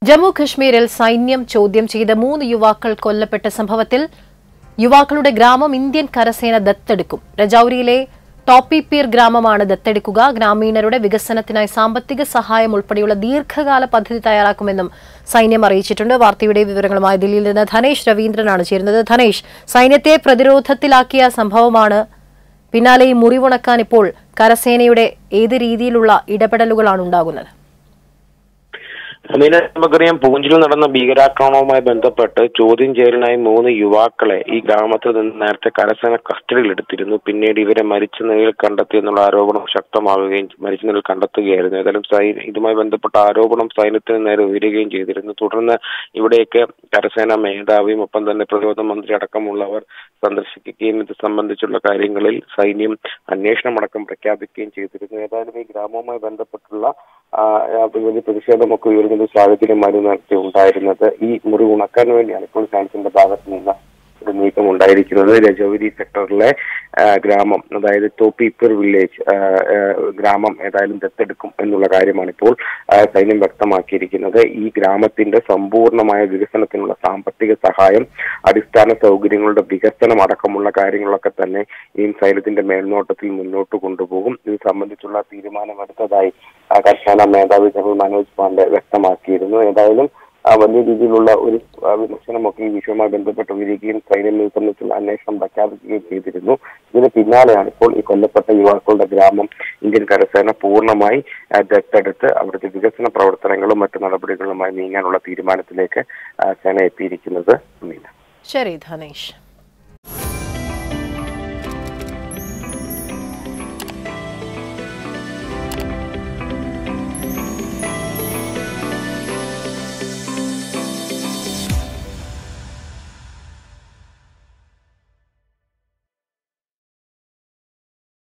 ജമ്മു കശ്മീരിൽ സൈന്യം ചോദ്യം ചെയ്ത മൂന്ന് യുവാക്കൾ കൊല്ലപ്പെട്ട സംഭവത്തിൽ യുവാക്കളുടെ ഗ്രാമം ഇന്ത്യൻ കരസേന ദത്തെടുക്കും രജൌരിയിലെ ടോപ്പിപ്പീർ ഗ്രാമമാണ് ദത്തെടുക്കുക ഗ്രാമീണരുടെ വികസനത്തിനായി സാമ്പത്തിക സഹായം ഉൾപ്പെടെയുള്ള ദീർഘകാല പദ്ധതി തയ്യാറാക്കുമെന്നും സൈന്യം അറിയിച്ചിട്ടുണ്ട് വാർത്തയുടെ വിവരങ്ങളുമായി ദില്ലിയിൽ നിന്ന് ധനേഷ് രവീന്ദ്രനാണ് ചേരുന്നത് ധനേഷ് സൈന്യത്തെ പ്രതിരോധത്തിലാക്കിയ സംഭവമാണ് പിന്നാലെ ഈ മുറിവുണക്കാൻ ഇപ്പോൾ കരസേനയുടെ ഏത് രീതിയിലുള്ള ഇടപെടലുകളാണ് ഉണ്ടാകുന്നത് അമീന നമുക്കറിയാം പൂഞ്ചിൽ നടന്ന ഭീകരാക്രമണവുമായി ബന്ധപ്പെട്ട് ചോദ്യം ചെയ്യലിനായി മൂന്ന് യുവാക്കളെ ഈ ഗ്രാമത്തിൽ നിന്ന് നേരത്തെ കരസേന കസ്റ്റഡിയിലെടുത്തിരുന്നു പിന്നീട് ഇവരെ മരിച്ച നിലയിൽ കണ്ടെത്തി എന്നുള്ള ആരോപണം ശക്തമാവുകയും മരിച്ച നിലയിൽ കണ്ടെത്തുകയായിരുന്നു ഏതായാലും സൈ- ഇതുമായി ബന്ധപ്പെട്ട ആരോപണം സൈന്യത്തിന് നേരെ ഉയരുകയും ചെയ്തിരുന്നു തുടർന്ന് ഇവിടേക്ക് കരസേന മേധാവിയും ഒപ്പം തന്നെ പ്രതിരോധ മന്ത്രി അടക്കമുള്ളവർ സന്ദർശിക്കുകയും ഇത് സംബന്ധിച്ചുള്ള കാര്യങ്ങളിൽ സൈന്യം അന്വേഷണമടക്കം പ്രഖ്യാപിക്കുകയും ചെയ്തിരുന്നു ഏതായാലും ഈ ഗ്രാമവുമായി ബന്ധപ്പെട്ടുള്ള ആ, ആ, വലിയ പ്രതിഷേധമൊക്കെ ഉയരുന്ന ഒരു സാഹചര്യമായിരുന്നു നേരത്തെ ഉണ്ടായിരുന്നത് ഈ മുറി ഉണക്കാൻ വേണ്ടിയാണ് ഇപ്പോൾ സയൻസിന്റെ ഭാഗത്ത് നിന്ന് ഒരു നീക്കം ഉണ്ടായിരിക്കുന്നത് രജൌരി സെക്ടറിലെ ആ, ഗ്രാമം അതായത് തോപ്പിപ്പൂർ വില്ലേജ് ആ, ആ, ഗ്രാമം ഏതായാലും ദത്തെടുക്കും എന്നുള്ള കാര്യമാണ് ഇപ്പോൾ ആ, സൈന്യം വ്യക്തമാക്കിയിരിക്കുന്നത് ഈ ഗ്രാമത്തിന്റെ സമ്പൂർണമായ വികസനത്തിനുള്ള സാമ്പത്തിക സഹായം അടിസ്ഥാന സൗകര്യങ്ങളുടെ വികസനം അടക്കമുള്ള കാര്യങ്ങളൊക്കെ തന്നെ ഈ സൈന്യത്തിന്റെ മേൽനോട്ടത്തിൽ മുന്നോട്ട് കൊണ്ടുപോകും ഇത് സംബന്ധിച്ചുള്ള തീരുമാനമെടുത്തതായി ആ, കർശന മേധാവി ജനറൽ മനോജ് പാണ്ഡെ വ്യക്തമാക്കിയിരുന്നു ഏതായാലും ആ, വലിയ രീതിയിലുള്ള ഒരു ആ, വിമർശനമൊക്കെ ഈ വിഷയവുമായി ബന്ധപ്പെട്ട് വരികയും സൈന്യം ഇത് സംബന്ധിച്ചുള്ള അന്വേഷണം പ്രഖ്യാപിക്കുകയും ചെയ്തിരുന്നു ഇതിന് പിന്നാലെയാണ് ഇപ്പോൾ ഈ കൊല്ലപ്പെട്ട യുവാക്കളുടെ ഗ്രാമം ഇന്ത്യൻ കരസേന പൂർണ്ണമായി ആ, ദത്തെടുത്ത് അവിടുത്തെ വികസന പ്രവർത്തനങ്ങളും മറ്റു നടപടികളുമായി നീങ്ങാനുള്ള തീരുമാനത്തിലേക്ക് ആ, സേന എത്തിയിരിക്കുന്നത് അമീന ശരി ധനേഷ്